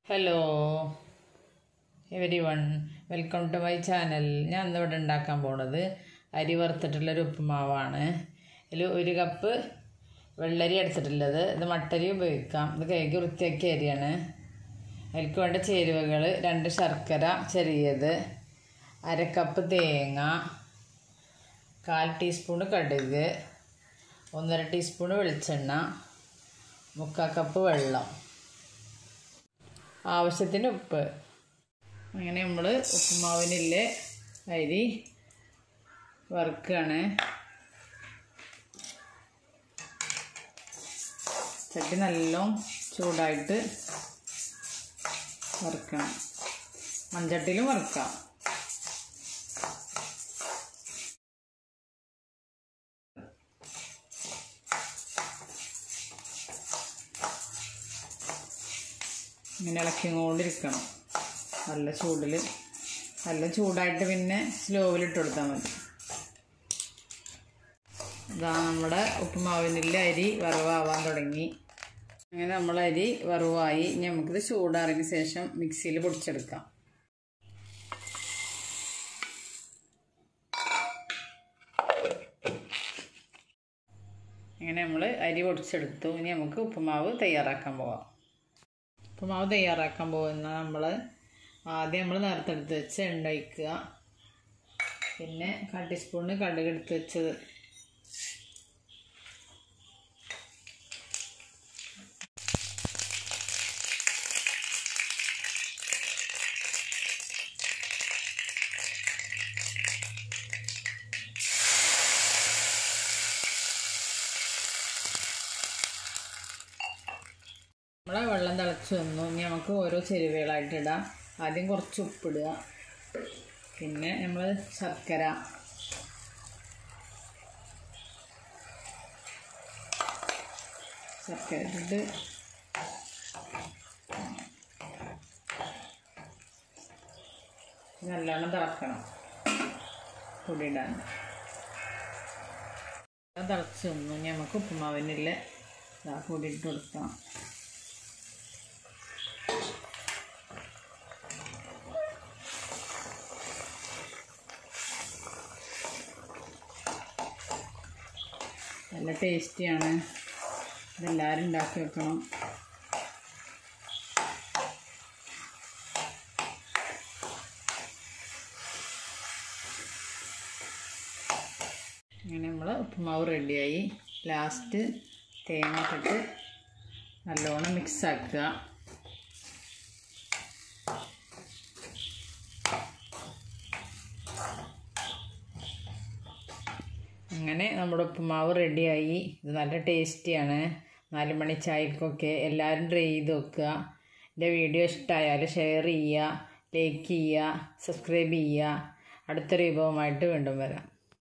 hello everyone welcome to my channel ഞാൻ ഇന്നിവിടെ ഉണ്ടാക്കാൻ പോണത് അരി വറുത്തിട്ടുള്ളൊരു ഉപ്പുമാവാണ് ഇതിൽ ഒരു കപ്പ് വെള്ളരി എടുത്തിട്ടുള്ളത് ഇത് മട്ടരി ഉപയോഗിക്കാം ഇത് കഴുകി വൃത്തിയാക്കിയ അരിയാണ് അതിലേക്ക് വേണ്ട ചേരുവകൾ രണ്ട് ശർക്കര ചെറിയത് അര കപ്പ് തേങ്ങ കാൽ ടീസ്പൂണ് കടുക് ഒന്നര ടീസ്പൂണ് വെളിച്ചെണ്ണ മുക്കാൽ കപ്പ് വെള്ളം ആവശ്യത്തിന് ഉപ്പ് അങ്ങനെ നമ്മൾ ഉപ്പുമാവിനില്ലേ അരി വറുക്കുകയാണ് ചട്ടി നല്ലോണം ചൂടായിട്ട് വറുക്കണം മൺചട്ടിയിലും വറുക്കാം ഇങ്ങനെ ഇളക്കിക്കൊണ്ടിരിക്കണം നല്ല ചൂടിൽ നല്ല ചൂടായിട്ട് പിന്നെ സ്ലോവിലിട്ട് കൊടുത്താൽ മതി ഇതാ നമ്മുടെ ഉപ്പുമാവിനില്ല അരി വറവാവാൻ തുടങ്ങി അങ്ങനെ നമ്മൾ അരി വറവായി ഇനി നമുക്കിത് ചൂടാറിന് ശേഷം മിക്സിയിൽ പൊടിച്ചെടുക്കാം അങ്ങനെ നമ്മൾ അരി പൊടിച്ചെടുത്തു ഇനി നമുക്ക് ഉപ്പുമാവ് തയ്യാറാക്കാൻ പോവാം ഉപ്പുമാവ് തയ്യാറാക്കാൻ പോകുന്ന നമ്മൾ ആദ്യം നമ്മൾ നേരത്തെ എടുത്ത് വെച്ച് എണ്ണ ഒഴിക്കുക പിന്നെ കാൽ ടീസ്പൂണിന് കടുക് എടുത്ത് വെച്ചത് നമ്മളെ വെള്ളം തിളച്ച് വന്നു ഇനി നമുക്ക് ഓരോ ചെരുവകളായിട്ട് ഇടാം ആദ്യം കുറച്ച് ഉപ്പിടുക പിന്നെ നമ്മൾ ശർക്കര ശർക്കര ഇട്ടിട്ട് നല്ലോണം തിളക്കണം പൊടിയിടാൻ തിളച്ച് വന്നു ഇനി നമുക്ക് ഉപ്പുമാവിനില്ല ഇതാ പൊടി ഇട്ട് കൊടുക്കാം നല്ല ടേസ്റ്റിയാണ് ഇതെല്ലാവരും ഉണ്ടാക്കി വെക്കണം അങ്ങനെ നമ്മൾ ഉപ്പുമാവ് റെഡിയായി ലാസ്റ്റ് തേങ്ങ ഇട്ടിട്ട് നല്ലോണം മിക്സ് ആക്കുക അങ്ങനെ നമ്മുടെ ഉപ്പുമാവ് റെഡിയായി ഇത് നല്ല ടേസ്റ്റിയാണ് നാല് മണി ചായക്കൊക്കെ എല്ലാവരും ട്രൈ ചെയ്ത് നോക്കുക എൻ്റെ വീഡിയോ ഇഷ്ടമായാൽ ഷെയർ ചെയ്യുക ലൈക്ക് ചെയ്യുക സബ്സ്ക്രൈബ് ചെയ്യുക അടുത്തൊരു വിഭവമായിട്ട് വീണ്ടും വരാം